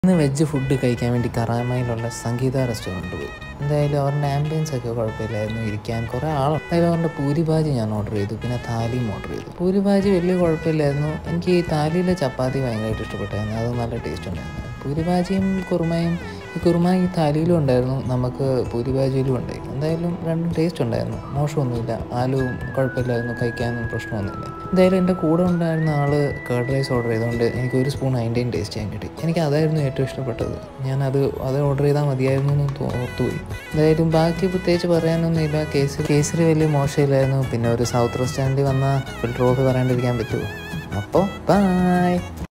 ഇന്ന് veg food കഴിക്കാൻ വേണ്ടി കറാമയിലുള്ള സംഗീത റെസ്റ്റോറൻറ്റ് പോയി എന്തായാലും അവരുടെ ആംബിയൻസ് ഒക്കെ കുഴപ്പമില്ലായിരുന്നു ഇരിക്കാൻ കുറേ ആൾ എന്തായാലും അവരുടെ പൂരിഭാജി ഞാൻ ഓർഡർ ചെയ്തു പിന്നെ താലിയും ഓർഡർ ചെയ്തു പൂരിഭാജി വലിയ കുഴപ്പമില്ലായിരുന്നു എനിക്ക് ഈ താലിയിലെ ചപ്പാത്തി ഭയങ്കരമായിട്ട് ഇഷ്ടപ്പെട്ടായിരുന്നു അത് നല്ല ടേസ്റ്റ് ഉണ്ടായിരുന്നു പൂരിഭാജിയും കുറുമയും ഈ കുറുമ ഈ താലിയിലും ഉണ്ടായിരുന്നു നമുക്ക് പൂരിഭാജിയിലും ഉണ്ടായി എന്തായാലും രണ്ടും ടേസ്റ്റ് ഉണ്ടായിരുന്നു മോശമൊന്നുമില്ല ആലുവും കുഴപ്പമില്ലായിരുന്നു കഴിക്കാനും പ്രശ്നമൊന്നുമില്ല എന്തായാലും എൻ്റെ കൂടെ ഉണ്ടായിരുന്ന ആൾ കേർഡ് റൈസ് ഓർഡർ ചെയ്തുകൊണ്ട് എനിക്ക് ഒരു സ്പൂൺ അതിൻ്റെയും ടേസ്റ്റ് ചെയ്യാൻ കിട്ടി എനിക്ക് അതായിരുന്നു ഏറ്റവും ഇഷ്ടപ്പെട്ടത് ഞാനത് അത് ഓർഡർ ചെയ്താൽ മതിയായിരുന്നു എന്ന് തോ- ഓർത്തുപോയി എന്തായാലും ബാക്കി പ്രത്യേകിച്ച് പറയാനൊന്നുമില്ല കേസരി കേസരി വലിയ മോശമില്ലായിരുന്നു പിന്നെ ഒരു സൗത്ത് റെസ്റ്റോറൻറ്റിൽ വന്നാൽ ഫുൾ ട്രോഫി പറയാണ്ടിരിക്കാൻ പറ്റുമോ അപ്പോൾ ബായ്